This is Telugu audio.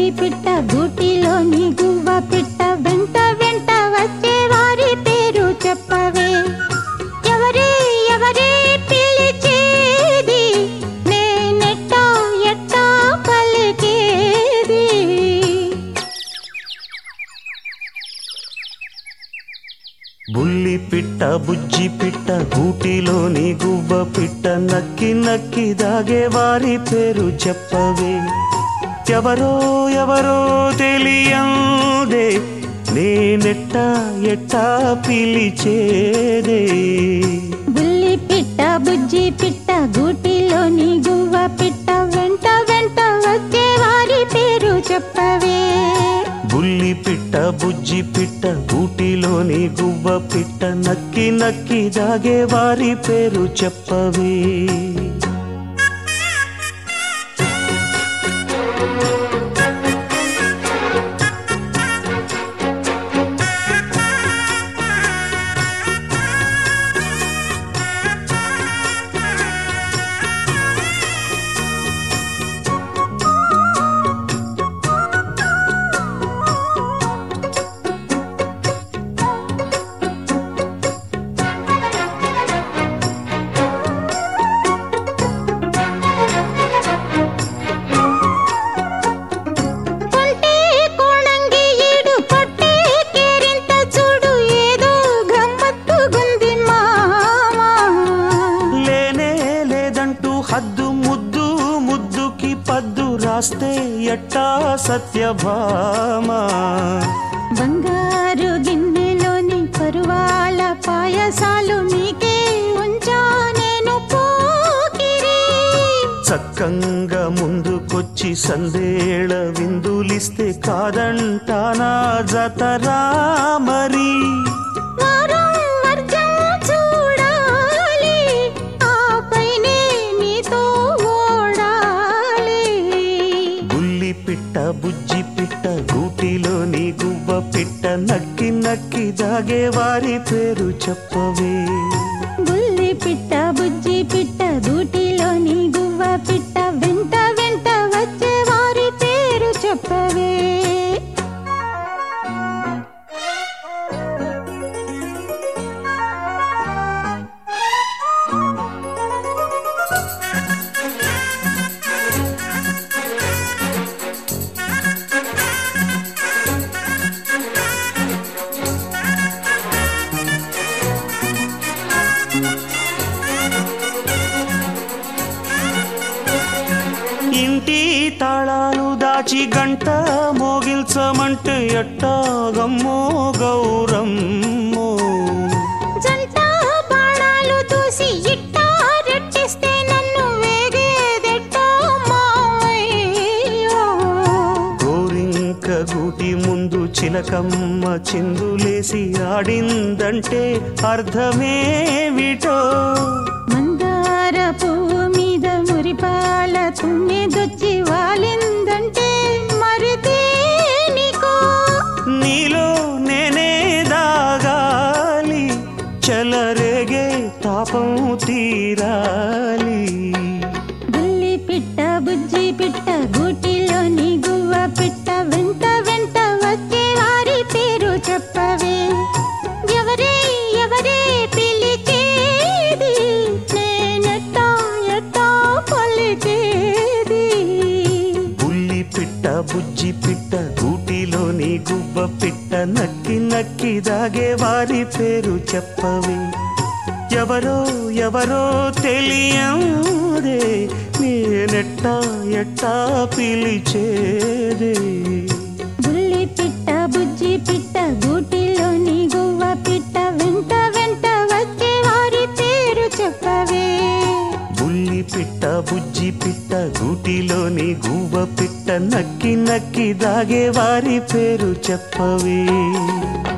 బుజ్జి పిట్ట గూటిలోని గువ్వ పిట్ట వెంట వెంట వచ్చే వారి పేరు చెప్పవే ఎవరే ఎవరే పిలిచేది నేనెట్టా ఎట్టా పలికేది బుల్లి పిట్ట బుజ్జి పిట్ట గూటిలోని గువ్వ పిట్ట నక్కి నక్కి దాగే వారి పేరు చెప్పవే ఎవరో ఎవరో తెలియందే నేనెట్టా ఎట్టా పిలిచేదే బుల్లి పిట్ట బుజ్జి పిట్ట గూటిలోని గువ్వ పిట్ట వెంట వెంట వచ్చే వారి పేరు చెప్పవే బుల్లి పిట్ట బుజ్జి పిట్ట గూటిలోని గువ్వ పిట్ట నక్కి నక్కి దాగే వారి పేరు చెప్పవే కొంటే కోణంగి ఈడు కొట్టే కేరింత చూడు ఏదో గమ్మత్తుగుంది మామా లేనే లేదంటూ హద్దు ముద్దు ముద్దుకి పద్దు రాస్తే ఎట్టా సత్యభామా బంగారు గిన్నెలోని పరువాల పాయసాలు నీకే ఉంచా నేను పోకిరి చక్కంగా ముందుకొచ్చి సందేళ విందులిస్తే కాదంటానా జతరా మరి వారం వర్జం చూడాలి ఆపైనే నీతో ఓడాలి బుల్లి పిట్ట బుజ్జి పిట్ట గూటిలోని గువ్వ పిట్ట నక్కి నక్కి దాగే వారి పేరు చెప్పవే బుల్లి పిట్ట బుజ్జి పిట్ట గూటిలోని గువ్వ పిట్ట వెంట వెంట వచ్చే వారి పేరు చెప్పవే ఇంటి తాళాలు దాచి గంట మోగిల్చమంటే ఎట్టాగమ్మో గౌరమ్మో జంట బాణాలు దూసి ఇట్టా రెట్టిస్తే నన్ను వేగేదెట్టా మావయ్యో గోరింక గూటి ముందు చిలకమ్మ చిందులేసి ఆడిందంటే అర్థమేమిటో మందార పువ్వు మీద మురిపాల తుమ్మెదొచ్చి వాలిందంటే మరి దేనికో నీలో నేనే దాగాలి చలరేగే తాపం తీరాలి బుల్లి పిట్ట బుజ్జి పిట్ట గూటిలోని గువ్వ పిట్ట వెంట వెంట వచ్చే వారి పేరు చెప్పవే ఎవరే ఎవరే పిలిచేది నేనెట్టా ఎట్టా పలికేది బుల్లి పిట్ట బుజ్జి పిట్ట గూటిలోని గువ్వ పిట్ట నక్కి నక్కి దాగే వారి పేరు చెప్పవే ఎవరో ఎవరో తెలియదే నేనెట్టా ఎట్టా పిలిచేదే బుల్లి పిట్ట బుజ్జి పిట్ట గూటిలోని గువ్వ పిట్ట వెంట వెంట వచ్చే వారి పేరు చెప్పవే బుల్లి పిట్ట బుజ్జి పిట్ట గూటిలోని గువ్వ పిట్ట నక్కి నక్కి దాగే వారి పేరు చెప్పవే